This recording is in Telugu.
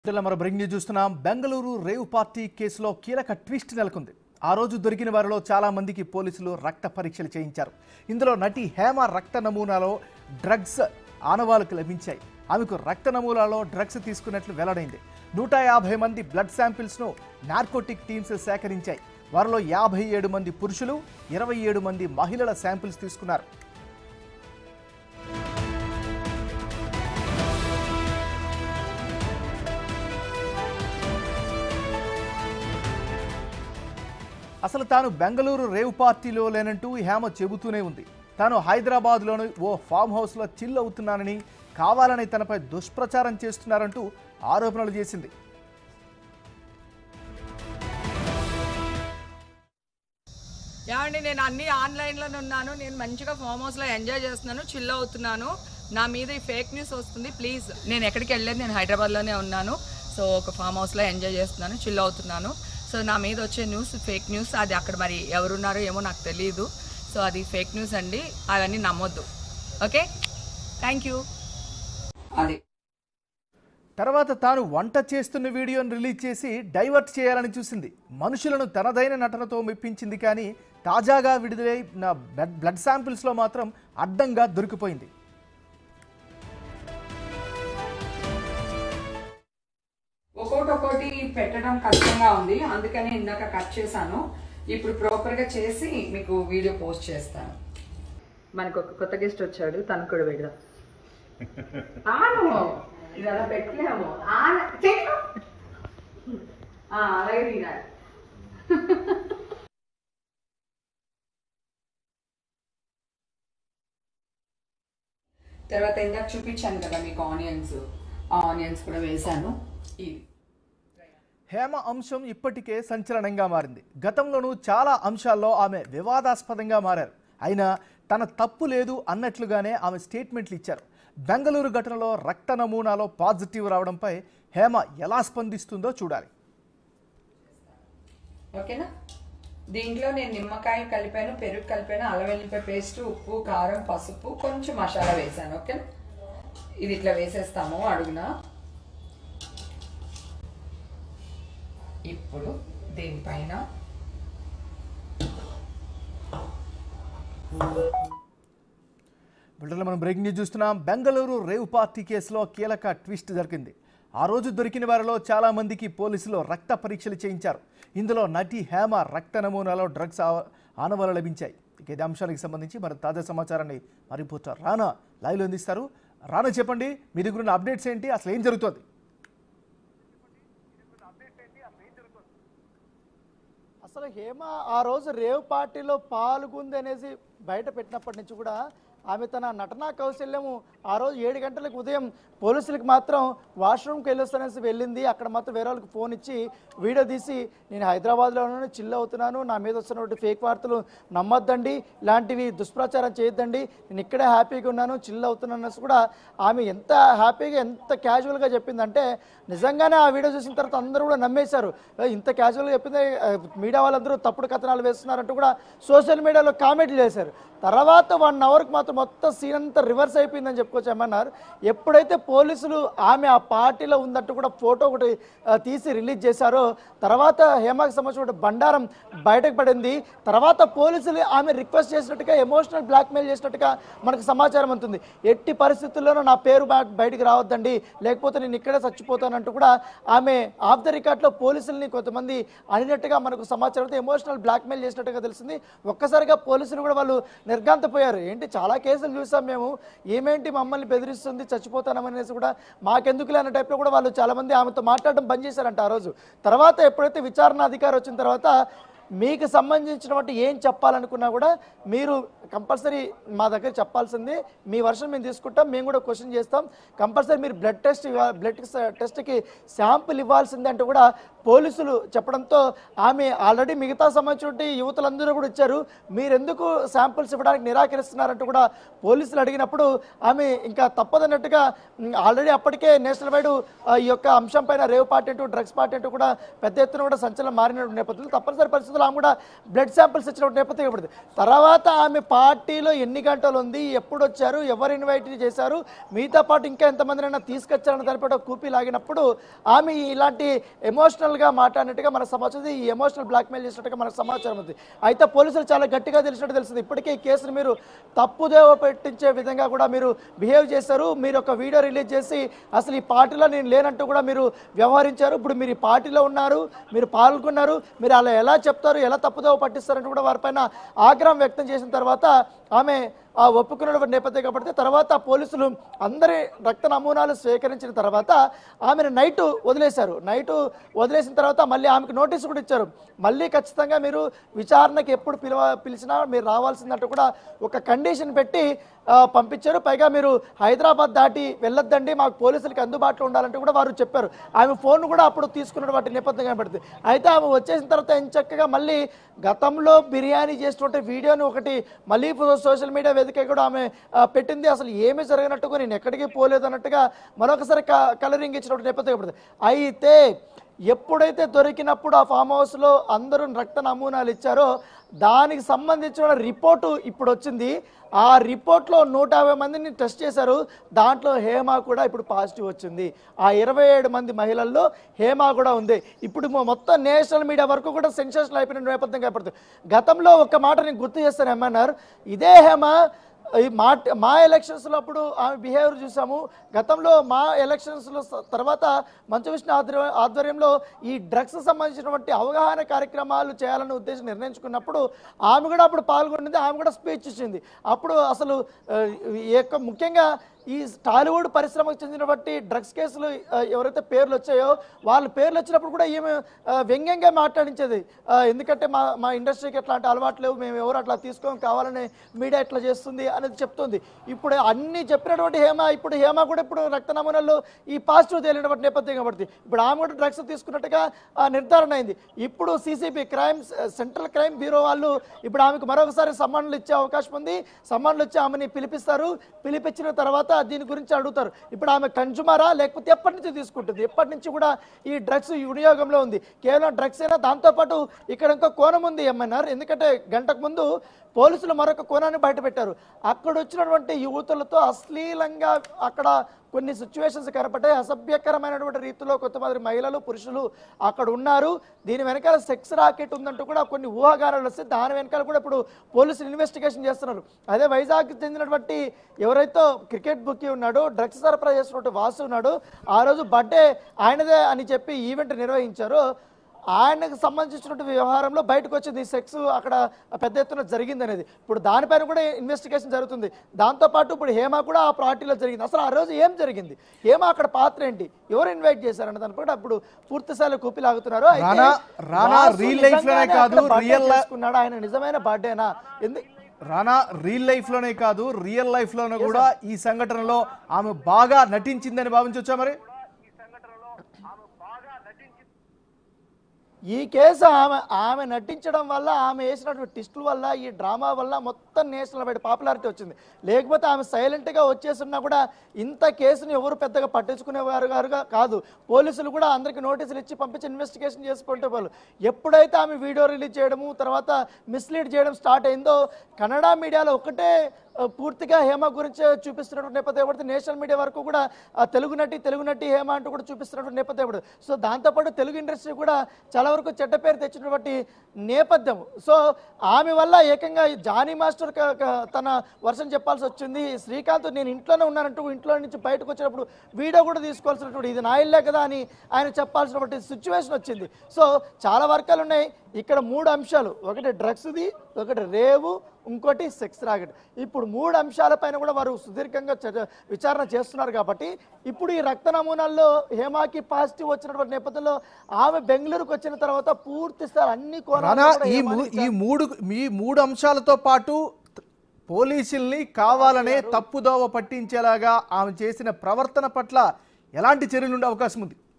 ఇలా మరో బ్రేకింగ్ న్యూస్ చూస్తున్నాం బెంగళూరు రేవ్ పార్టీ కేసులో కీలక ట్విస్ట్ నెలకొంది ఆ రోజు దొరికిన వారిలో చాలా మందికి పోలీసులు రక్త పరీక్షలు చేయించారు ఇందులో నటి హేమ రక్త నమూనాలో డ్రగ్స్ ఆనవాలకు లభించాయి ఆమెకు రక్త నమూనాలో డ్రగ్స్ తీసుకున్నట్లు వెల్లడైంది నూట యాభై మంది బ్లడ్ శాంపిల్స్ను నార్కోటిక్ టీమ్స్ సేకరించాయి వారిలో యాభై ఏడు మంది పురుషులు ఇరవై ఏడు మంది మహిళల శాంపిల్స్ తీసుకున్నారు అసలు తాను బెంగళూరు రేవ్ పార్టీలో లేనంటూ హేమ చెబుతూనే ఉంది తాను హైదరాబాద్లోని ఓ ఫామ్ హౌస్లో చిల్ అవుతున్నానని కావాలని తనపై దుష్ప్రచారం చేస్తున్నారంటూ ఆరోపణలు చేసింది ఏమండి నేను అన్ని ఆన్లైన్లోనే ఉన్నాను నేను మంచిగా ఫామ్ హౌస్లో ఎంజాయ్ చేస్తున్నాను చిల్ అవుతున్నాను నా మీద ఈ ఫేక్ న్యూస్ వస్తుంది ప్లీజ్ నేను ఎక్కడికి వెళ్ళలేదు నేను హైదరాబాద్లోనే ఉన్నాను సో ఒక ఫామ్ హౌస్లో ఎంజాయ్ చేస్తున్నాను చిల్ అవుతున్నాను సో నా మీద వచ్చే న్యూస్ ఫేక్ న్యూస్ అది అక్కడ మరి ఎవరున్నారో ఏమో నాకు తెలియదు సో అది ఫేక్ న్యూస్ అండి అవన్నీ నమ్మొద్దు ఓకే థ్యాంక్ యూ అది తర్వాత తాను వంట చేస్తున్న వీడియోను రిలీజ్ చేసి డైవర్ట్ చేయాలని చూసింది మనుషులను తనదైన నటనతో మెప్పించింది కానీ తాజాగా విడుదలై నా బ్లడ్ బ్లడ్ శాంపిల్స్లో మాత్రం అడ్డంగా దొరికిపోయింది ఒక్కొక్కటి ఒక్కొక్కటి పెట్టడం కష్టంగా ఉంది అందుకని ఇందాక కట్ చేశాను ఇప్పుడు ప్రాపర్గా చేసి మీకు వీడియో పోస్ట్ చేస్తాను మనకు ఒక కొత్త గెస్ట్ వచ్చాడు తను కూడా పెడదాం ఆను ఇది అలా పెట్టలేము ఆన చెయ్యి. ఆ, అలాగే తినాలి తర్వాత ఇందాక చూపించాను కదా మీకు ఆనియన్స్ ఆ ఆనియన్స్ కూడా వేశాను ఇది హేమ అంశం ఇప్పటికే సంచలనంగా మారింది గతంలోనూ చాలా అంశాల్లో ఆమె వివాదాస్పదంగా మారారు అయినా తన తప్పు లేదు అన్నట్లుగానే ఆమె స్టేట్మెంట్లు ఇచ్చారు బెంగళూరు ఘటనలో రక్త నమూనాలో పాజిటివ్ రావడంపై హేమ ఎలా స్పందిస్తుందో చూడాలి ఓకేనా దీంట్లో నేను నిమ్మకాయ కలిపాను పెరుగు కలిపాను అల్లం వెల్లిపాయ పేస్ట్ ఉప్పు కారం పసుపు కొంచెం మసాలా వేసాను ఓకేనా ఇది ఇట్లా వేసేస్తాము అడుగున ఇప్పుడు దీనిపైన బిడ్డలు మనం బ్రేకింగ్ న్యూస్ చూస్తున్నాం బెంగళూరు రేవ్ పార్టీ కేసులో కీలక ట్విస్ట్ జరిగింది ఆ రోజు దొరికిన వారిలో చాలా మందికి పోలీసులు రక్త పరీక్షలు చేయించారు ఇందులో నటి హేమ రక్త నమూనాలో డ్రగ్స్ ఆ- ఆనవాలు లభించాయి ఇక ఇదే అంశానికి సంబంధించి మరి తాజా సమాచారాన్ని మరి రిపోర్టర్ రానా లైవ్లో అందిస్తారు రానా చెప్పండి మీ దగ్గర ఉన్న అప్డేట్స్ ఏంటి అసలు ఏం జరుగుతుంది అసలు హేమ ఆ రోజు రేవ్ పార్టీలో పాల్గొంది అనేసి బయట పెట్టినప్పటి నుంచి కూడా ఆమె తన నటనా కౌశల్యము ఆ రోజు ఏడు గంటలకు ఉదయం పోలీసులకు మాత్రం వాష్రూమ్కి వెళ్ళొస్తానేసి వెళ్ళింది అక్కడ మాత్రం వేరే వాళ్ళకి ఫోన్ ఇచ్చి వీడియో తీసి నేను హైదరాబాద్లో ఉన్నాను చిల్ అవుతున్నాను నా మీద వస్తున్నటువంటి ఫేక్ వార్తలు నమ్మొద్దండి ఇలాంటివి దుష్ప్రచారం చేయొద్దండి నేను ఇక్కడే హ్యాపీగా ఉన్నాను చిల్ అవుతున్నాను అనేసి కూడా ఆమె ఎంత హ్యాపీగా ఎంత క్యాజువల్గా చెప్పిందంటే నిజంగానే ఆ వీడియో చూసిన తర్వాత అందరూ కూడా నమ్మేశారు "ఏ, ఇంత క్యాజువల్గా చెప్పింది ఆ, మీడియా వాళ్ళందరూ తప్పుడు కథనాలు వేస్తున్నారంటూ కూడా సోషల్ మీడియాలో కామెంట్లు చేశారు తర్వాత వన్ అవర్కి మాత్రం మొత్తం సీన్ అంతా రివర్స్ అయిపోయిందని చెప్పుకోవచ్చు ఏమన్నారు ఎప్పుడైతే పోలీసులు ఆమె ఆ పార్టీలో ఉందంటూ కూడా ఫోటో ఒకటి ఆ, తీసి రిలీజ్ చేశారో తర్వాత హేమకు సంబంధించిన బండారం బయటకు పడింది తర్వాత పోలీసులు ఆమె రిక్వెస్ట్ చేసినట్టుగా ఎమోషనల్ బ్లాక్మెయిల్ చేసినట్టుగా మనకు సమాచారం ఉంటుంది ఎట్టి పరిస్థితుల్లోనూ నా పేరు బయ- బయటికి రావద్దండి లేకపోతే నేను ఇక్కడే చచ్చిపోతానంటూ కూడా ఆమె ఆఫ్ ద రికార్డ్లో పోలీసుల్ని కొంతమంది అనినట్టుగా మనకు సమాచారంతో ఎమోషనల్ బ్లాక్మెయిల్ చేసినట్టుగా తెలిసింది ఒక్కసారిగా పోలీసులు కూడా వాళ్ళు నిర్గాంతపోయారు ఏంటి చాలా కేసులు చూసాం మేము ఏమేంటి మమ్మల్ని బెదిరిస్తుంది చచ్చిపోతానమనేసి కూడా మాకెందుకులే అన్న టైప్లో కూడా వాళ్ళు చాలామంది ఆమెతో మాట్లాడడం బంద్ చేశారంట ఆ రోజు తర్వాత ఎప్పుడైతే విచారణ అధికారి వచ్చిన తర్వాత మీకు సంబంధించినటువంటి ఏం చెప్పాలనుకున్నా కూడా మీరు కంపల్సరీ మా దగ్గర చెప్పాల్సింది మీ వర్షం మేము తీసుకుంటాం మేము కూడా క్వశ్చన్ చేస్తాం కంపల్సరీ మీరు బ్లడ్ టెస్ట్ బ్లడ్ టెస్ట్కి శాంపుల్ ఇవ్వాల్సిందే అంటూ కూడా పోలీసులు చెప్పడంతో ఆమె ఆల్రెడీ మిగతా సంబంధించిన యువతులందరూ కూడా ఇచ్చారు మీరెందుకు శాంపిల్స్ ఇవ్వడానికి నిరాకరిస్తున్నారంటూ కూడా పోలీసులు అడిగినప్పుడు ఆమె ఇంకా తప్పదన్నట్టుగా ఉమ్, ఆల్రెడీ అప్పటికే నేషనల్ వైడ్ ఆ, ఈ యొక్క అంశం పైన రేవ్ పార్టీ అంటూ డ్రగ్స్ పార్టీ అంటూ కూడా పెద్ద ఎత్తున కూడా సంచలనం మారిన నేపథ్యంలో తప్పనిసరి పరిస్థితుల్లో ఆమె కూడా బ్లడ్ శాంపిల్స్ ఇచ్చిన నేపథ్యం ఇవ్వబడింది తర్వాత ఆమె పార్టీలో ఎన్ని గంటలు ఉంది ఎప్పుడు వచ్చారు ఎవరు ఇన్వైట్ చేశారు మీతో పాటు ఇంకా ఎంతమందినైనా తీసుకొచ్చారని తెలిపేట కూపీ లాగినప్పుడు ఆమె ఇలాంటి ఎమోషనల్గా మాట్లాడినట్టుగా మనకు సమాచారం ఉంది. ఈ ఎమోషనల్ బ్లాక్మెయిల్ చేసినట్టుగా మనకు సమాచారం ఉంది అయితే పోలీసులు చాలా గట్టిగా తెలిసినట్టు తెలిసింది ఇప్పటికే ఈ కేసును మీరు తప్పుదేవ పెట్టించే విధంగా కూడా మీరు బిహేవ్ చేశారు మీరు ఒక వీడియో రిలీజ్ చేసి అసలు ఈ పార్టీలో నేను లేనంటూ కూడా మీరు వ్యవహరించారు ఇప్పుడు మీరు ఈ పార్టీలో ఉన్నారు మీరు పాల్గొన్నారు మీరు అలా ఎలా చెప్తారు ఎలా తప్పుదోవ పట్టిస్తారంటూ కూడా వారిపైన ఆగ్రహం వ్యక్తం చేసిన తర్వాత ఆమె ఆ ఒప్పుకున్నటువంటి నేపథ్యం కాబట్టి తర్వాత పోలీసులు అందరి రక్త నమూనాలు స్వీకరించిన తర్వాత ఆమెను నైట్ వదిలేశారు నైట్ వదిలేసిన తర్వాత మళ్ళీ ఆమెకు నోటీసు కూడా ఇచ్చారు మళ్ళీ ఖచ్చితంగా మీరు విచారణకి ఎప్పుడు పిలవ పిలిచినా మీరు రావాల్సిందంటూ కూడా ఒక కండిషన్ పెట్టి ఆ, పంపించారు పైగా మీరు హైదరాబాద్ దాటి వెళ్ళొద్దండి మాకు పోలీసులకి అందుబాటులో ఉండాలంటే కూడా వారు చెప్పారు ఆమె ఫోన్ కూడా అప్పుడు తీసుకున్నటువంటి నేపథ్యం కనబడుతుంది అయితే ఆమె వచ్చేసిన తర్వాత చక్కగా మళ్ళీ గతంలో బిర్యానీ చేసినటువంటి వీడియోని ఒకటి మళ్ళీ సోషల్ మీడియా వేదిక కూడా ఆమె ఆ, పెట్టింది అసలు ఏమీ జరగనట్టుగా నేను ఎక్కడికి పోలేదు అన్నట్టుగా మరొకసారి క- కలరింగ్ ఇచ్చినటువంటి నేపథ్యం కనబడుతుంది అయితే ఎప్పుడైతే దొరికినప్పుడు ఆ ఫామ్ హౌస్లో అందరూ రక్త నమూనాలు ఇచ్చారో దానికి సంబంధించిన రిపోర్టు ఇప్పుడు వచ్చింది ఆ రిపోర్ట్లో నూట యాభై మందిని టెస్ట్ చేశారు దాంట్లో హేమ కూడా ఇప్పుడు పాజిటివ్ వచ్చింది ఆ ఇరవై ఏడు మంది మహిళల్లో హేమ కూడా ఉంది ఇప్పుడు మొ- మొత్తం నేషనల్ మీడియా వరకు కూడా సెన్సేషన్ అయిపోయిన నేపథ్యం కనపడుతుంది గతంలో ఒక మాట నేను గుర్తు చేస్తాను ఏమన్నారు ఇదే హేమ ఈ మా మా ఎలక్షన్స్లో అప్పుడు ఆమె బిహేవియర్ చూసాము గతంలో మా ఎలక్షన్స్లో స- తర్వాత మంచు విష్ణు ఆధ్వర్య ఆధ్వర్యంలో ఈ డ్రగ్స్ సంబంధించినటువంటి అవగాహన కార్యక్రమాలు చేయాలనే ఉద్దేశం నిర్ణయించుకున్నప్పుడు ఆమె కూడా అప్పుడు పాల్గొనింది ఆమె కూడా స్పీచ్ ఇచ్చింది అప్పుడు అసలు ఆ, ఈ యొక్క ముఖ్యంగా ఈ టాలీవుడ్ పరిశ్రమకు చెందినటువంటి డ్రగ్స్ కేసులు ఆ, ఎవరైతే పేర్లు వచ్చాయో వాళ్ళ పేర్లు వచ్చినప్పుడు కూడా ఈమె ఆ, వ్యంగ్యంగా మాట్లాడించేది ఆ, ఎందుకంటే మా మా ఇండస్ట్రీకి ఎట్లాంటి అలవాట్లు లేవు మేము ఎవరు అట్లా తీసుకోం కావాలని మీడియా ఇట్లా చేస్తుంది అనేది చెప్తుంది ఇప్పుడు అన్ని చెప్పినటువంటి హేమ ఇప్పుడు హేమ కూడా ఇప్పుడు రక్త నమూనాల్లో ఈ పాజిటివ్ తేలినటువంటి నేపథ్యం కాబట్టి ఇప్పుడు ఆమె కూడా డ్రగ్స్ తీసుకున్నట్టుగా ఆ, నిర్ధారణ అయింది ఇప్పుడు CCB crime central crime bureau వాళ్ళు ఇప్పుడు ఆమెకు మరొకసారి సమ్మానాలు ఇచ్చే అవకాశం ఉంది సమ్మానాలు ఇచ్చి ఆమెని పిలిపిస్తారు పిలిపించిన తర్వాత దీని గురించి అడుగుతారు ఇప్పుడు ఆమె కన్జ్యూమరా లేకపోతే ఎప్పటి నుంచి తీసుకుంటుంది ఎప్పటి నుంచి కూడా ఈ డ్రగ్స్ వినియోగంలో ఉంది కేవలం డ్రగ్స్ అయినా దాంతోపాటు ఇక్కడ ఇంకో కోణం ఉంది ఎంఎన్ఆర్ ఎందుకంటే గంటకు ముందు పోలీసులు మరొక కోణాన్ని బయటపెట్టారు అక్కడ వచ్చినటువంటి యువతులతో అశ్లీలంగా అక్కడ కొన్ని సిచ్యువేషన్స్ కనపడ్డాయి అసభ్యకరమైనటువంటి రీతిలో కొంతమంది మహిళలు పురుషులు అక్కడ ఉన్నారు దీని వెనకాల సెక్స్ రాకెట్ ఉందంటూ కూడా కొన్ని ఊహాగానాలు వస్తే దాని వెనకాల కూడా ఇప్పుడు పోలీసులు ఇన్వెస్టిగేషన్ చేస్తున్నారు అదే వైజాగ్ చెందినటువంటి ఎవరైతే క్రికెట్ బుక్కి ఉన్నాడో డ్రగ్స్ సరఫరా చేసినటువంటి వాసు ఉన్నాడు ఆ రోజు బర్త్డే ఆయనదే అని చెప్పి ఈవెంట్ నిర్వహించారు ఆయనకు సంబంధించినటువంటి వ్యవహారంలో బయటకు వచ్చింది సెక్స్ అక్కడ పెద్ద ఎత్తున జరిగింది అనేది ఇప్పుడు దానిపైన కూడా ఇన్వెస్టిగేషన్ జరుగుతుంది దాంతోపాటు ఇప్పుడు హేమ కూడా ఆ పార్టీలో జరిగింది అసలు ఆ రోజు ఏం జరిగింది హేమ అక్కడ పాత్ర ఏంటి ఎవరు ఇన్వైట్ చేశారన్న దాని కూడా ఇప్పుడు పూర్తి స్థాయిలో కూపిలాగుతున్నారు అయితే రానా- రానా వాసు real life లోనే నిజంగానే కాదు, అక్కడ birthday real li- చేసుకున్నాడా? ఆయన నిజమైన బర్త్డేనా ఎందుకు రానా రియల్ లైఫ్లోనే కాదు రియల్ లైఫ్లోనే కూడా ఈ సంఘటనలో ఆమె బాగా నటించిందని భావించవచ్చా మరి ఈ కేసు ఆమె ఆమె నటించడం వల్ల ఆమె వేసినటువంటి టిస్టుల వల్ల ఈ డ్రామా వల్ల మొత్తం నేషనల్ వైడ్ పాపులారిటీ వచ్చింది లేకపోతే ఆమె సైలెంట్గా వచ్చేస్తున్నా కూడా ఇంత కేసుని ఎవరు పెద్దగా పట్టించుకునేవారు గారుగా కాదు పోలీసులు కూడా అందరికీ నోటీసులు ఇచ్చి పంపించి ఇన్వెస్టిగేషన్ చేసుకుంటే వాళ్ళు ఎప్పుడైతే ఆమె వీడియో రిలీజ్ చేయడము తర్వాత మిస్లీడ్ చేయడం స్టార్ట్ అయిందో కన్నడ మీడియాలో ఒకటే ఆ, పూర్తిగా హేమ గురించి చూపిస్తున్నటువంటి నేపథ్యం పడుతుంది నేషనల్ మీడియా వరకు కూడా ఆ, తెలుగు నటి తెలుగు నటి హేమ అంటూ కూడా చూపిస్తున్నటువంటి నేపథ్యం పడుతుంది సో దాంతోపాటు తెలుగు ఇండస్ట్రీ కూడా చాలా వరకు చెడ్డ పేరు తెచ్చినటువంటి నేపథ్యం సో ఆమె వల్ల ఏకంగా ఈ జానీ మాస్టర్ క- క- తన వర్షం చెప్పాల్సి వచ్చింది శ్రీకాంత్ నేను ఇంట్లోనే ఉన్నానంటూ ఇంట్లో నుంచి బయటకు వచ్చినప్పుడు వీడియో కూడా తీసుకోవాల్సినటువంటి ఇది నా ఇల్లే కదా అని ఆయన చెప్పాల్సినటువంటి సిచ్యువేషన్ వచ్చింది సో చాలా వర్గాలు ఉన్నాయి ఇక్కడ మూడు అంశాలు ఒకటి డ్రగ్స్ది ఒకటి రేవు ఇంకోటి సెక్స్ రాకెట్ ఇప్పుడు మూడు అంశాలపైన కూడా వారు సుదీర్ఘంగా చర్చ- విచారణ చేస్తున్నారు కాబట్టి ఇప్పుడు ఈ రక్త నమూనాల్లో హేమాకి పాజిటివ్ వచ్చినటువంటి నేపథ్యంలో ఆమె బెంగళూరుకు వచ్చిన తర్వాత పూర్తి స్థాయి అన్ని కోణాల్లో రానా కూడా ఈ హేమాని మూ- ఈ మూడు ఈ మూడు అంశాలతో పాటు త- పోలీసుల్ని కావాలనే తప్పుదోవ పట్టించేలాగా ఆమె చేసిన ప్రవర్తన పట్ల ఎలాంటి చర్యలు ఉండే అవకాశం ఉంది